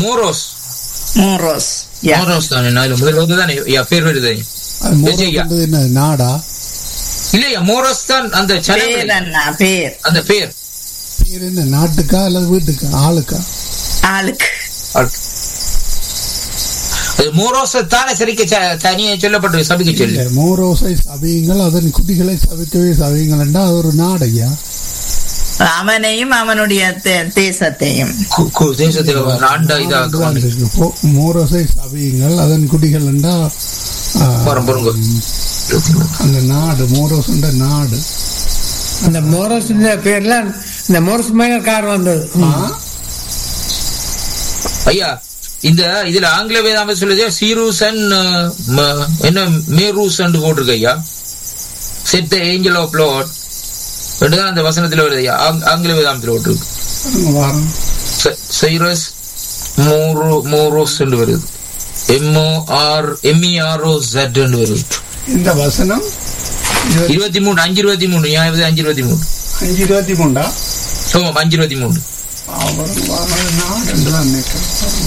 மோரோஸ் மோரோஸ் யா மோரோஸ் தானே நான் இதுல முதல்ல வந்து தானே யா பேர் வருது அது மோரோஸ் விஜய்யா. என்றது என்ன நாடா இல்லையா மோரோஸ் தான் அந்த பேர் சனங்கள் அண்ணா பேர் அந்த பேர் பேர் என்ன நாட்டுக்கா அல்லது வீட்டுக்கா ஆளுக்கா ஆளுக்கு அது மோரோஸ் தானே சரிக்க ச- தனியே சொல்லப்பட்டு சபிக்க சொல்லி இல்ல, மோரோசை சபியுங்கள் அதன் குட்டிகளை சபிக்கவே சபியுங்கள் என்றால் அது ஒரு நாடையா அவனையும் அவனுடைய தே- தேசத்தையும் கு- கு- தேசத்தில் ஆண்டா இதாக அதுதான் இருக்கு. போ- மோரோசை சபியுங்கள் அதன் குட்டிகள் என்றால் ஆ, பாருங்க, பாருங்க. அந்த நாடு மோரோஸ் என்ற நாடு அந்த மோரஸ் பேர்ல இந்த மோரஸ் மைனர் கார் வந்தது ஐயா இந்த இதுல ஆங்கில வேதாம சொல்லுது சீரூஸ் அண்ட் என்ன மேரூஸ் அண்ட் போட்டிருக்கு ஐயா set the angel of lord தான் அந்த வசனத்துல வருது ஐயா ஆங்- ஆங்கில வேதாமத்தில் போட்டிருக்கு பாருங்க, வாரம் சைரஸ் மோரோ மோரோஸ் என்று வருது எம்ஓ ஆர் எம்இஆர்ஓ ஜெட் என்று வருது இந்த வசனம் இருபத்தி- இருபத்தி மூணு அஞ்சு இருபத்தி மூணு நியாயம் அஞ்சு இருபத்தி மூணு அஞ்சு இருபத்தி மூண்டா ஆமாம் அஞ்சு இருபத்தி மூணு அவர் வாரம் நாடு என்றுதான் நினைக்கிறேன் பாருங்க.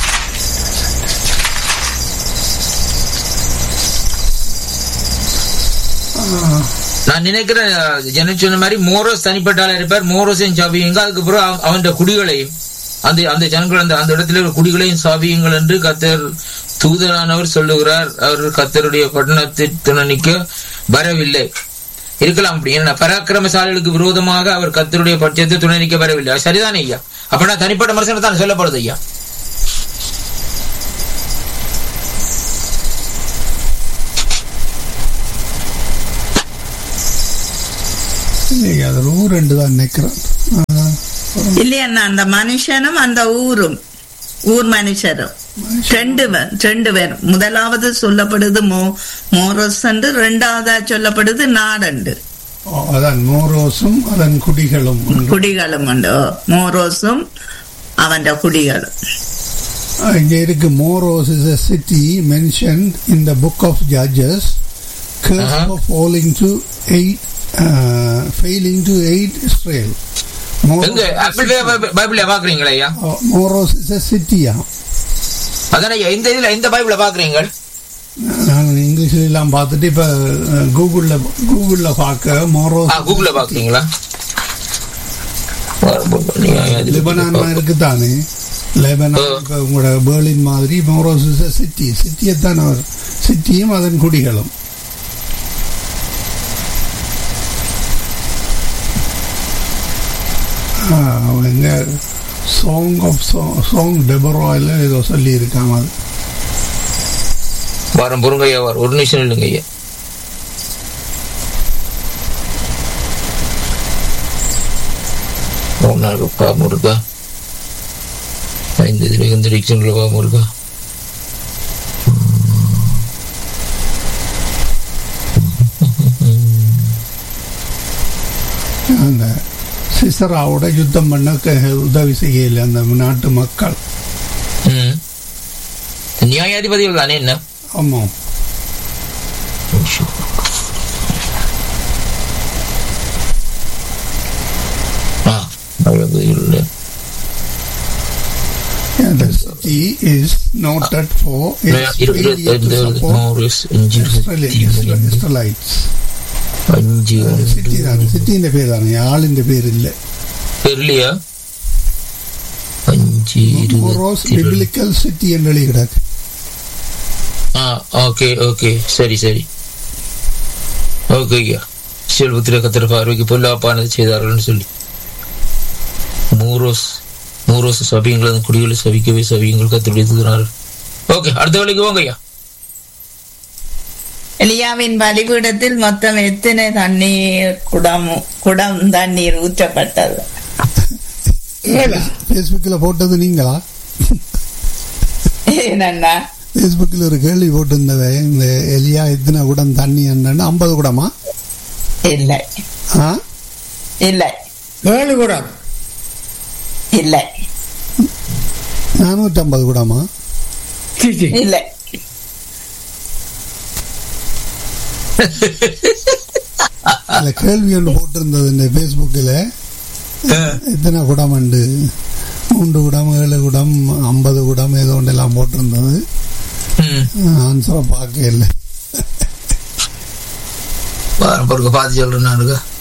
ஆ, நான் நினைக்கிறேன் ஜன சொன்ன மாதிரி மோரோஸ் தனிப்பட்ட ஆளா இருப்பார் மோரோஸையும் சாவியுங்க அதுக்கப்புறம் அவ- அவன் குடிகளையும் அந்த அந்த ஜனங்கள் அந்த அந்த இடத்துல இருக்கிற குடிகளையும் சாவியுங்கள் என்று கத்தர் தூதரானவர் சொல்லுகிறார் அவர் கத்தருடைய பட்டணத்தை துணனிக்க வரவில்லை இருக்கலாம் அப்படி ஏன்னா பராக்கிரமசாலிகளுக்கு விரோதமாக அவர் கத்தருடைய பட்சத்தை துணை வரவில்லை அது சரிதானே ஐயா அப்படின்னா தனிப்பட்ட மனுஷனை தான் சொல்லப்படுது ஐயா இல்லையே, அது ஊர் ரெண்டு தான் நினைக்கிறேன் ஆ, இல்லையண்ணா அந்த மனுஷனும் அந்த ஊரும் ஊர் மனுஷரும் ரெண்டு பேர் ரெண்டு பேர் முதலாவது சொல்லப்படுது மோ மோரஸ் என்று ரெண்டாவதா சொல்லப்படுது நாடண்டு ஓ, அதான் மோரோஸும் அதன் குடிகளும் என்று. குடிகளும் உண்டு ஓ, மோரோஸும் அவன் குடிகளும் ஆ, இங்க இருக்கு Meroz is a city mentioned in the book of judges curse Uh-huh. for falling to aid uh, failing to aid israel எங்க ஆப்பிள் பைபிள்ல பாக்குறீங்களா ஐயா மோரோஸ் இஸ் a சிட்டியா அதானே ஐயா இந்த இதுல இந்த பைபிள பாக்குறீங்க நான் இங்கிலீஷ்ல எல்லாம் பார்த்துட்டு இப்ப அஹ், கூகுள்ல கூகுள்ல பார்க்க மோரோஸ் ஆ கூகுள்ல பாக்குறீங்களா லெபனான் இருக்கு தானே லெபனான் ஆ. இப்ப உங்களோட பேர்லின் மாதிரி மோரோஸ் இஸ் a சிட்டி சிட்டியை தான் அவர் சிட்டியும் அதன் குடிகளும் ஆ, அவங்க சாங் ஆஃப் சாங் டெபராயில் ஏதோ சொல்லி இருக்காங்க அது வாரம் பொருங்க ஐயா வாரம் ஒரு நிமிஷம் இல்லைங்க ஐயா மூணு நாள் பாவம் இருக்கா ஐந்து இதுல இந்த டிக்ஷன்ல பாவம் இருக்கா அந்த சிசராவோட யுத்தம் பண்ண க- உதவி செய்யல அந்த நாட்டு மக்கள் ம். நியாயாதிபதிகள் தானே என்ன ஆமாம் ஆ நியாயாதிபதிகள் இல்ல. And the city is noted for its இரு- இரு- failure to இந்த support மோரிஸ் அஞ்சு Israeli- இருபத்தி மூணு. Israelites. அஞ்சு சிட்டி தான் சிட்டிന്റെ பேர் தானே ஆளிന്റെ பேர் இல்ல தெரியலையா அஞ்சு மோரோஸ் இருபத்தி ரெண்டு. biblical city என்று எழுதி கிடக்கு ஆ ஓகே ஓகே சரி சரி ஓகே ஐயா செல்வத்திர கத்திர பார்வைக்கு பொல்லாப்பானது செய்தார்கள்னு சொல்லி மூரோஸ் மூரோஸ் சபியங்கள் குடிகளை சபிக்கவே சபியங்கள் கத்திரிக்கிறார்கள் ஓகே அடுத்த வேலைக்கு போங்க ஐயா எலியாவின் பலிபீடத்தில் மொத்தம் எத்தனை தண்ணீர் குடம் குடம் தண்ணீர் ஊற்றப்பட்டது ஏழா ஃபேஸ்புக்கில் போட்டது நீங்களா என்னண்ணா ஃபேஸ்புக்கில் ஒரு கேள்வி போட்டிருந்தவ இந்த எலியா எத்தனை குடம் தண்ணி என்னன்னு ஐம்பது குடமா இல்லை ஆ இல்லை ஏழு குடம் இல்லை நானூற்றி ஐம்பது குடமா சீ, சீ. இல்லை அந்த கேள்வி ஒன்று போட்டிருந்தது இந்த ஃபேஸ்புக்கில் எத்தனை குடம் உண்டு மூன்று குடம் ஏழு குடம் ஐம்பது குடம் ஏதோ ஒன்றெல்லாம் போட்டிருந்தது ம் ஆன்சரை பார்க்க இல்லை பாருங்க பார்த்து சொல்றேன் நான் இருக்கா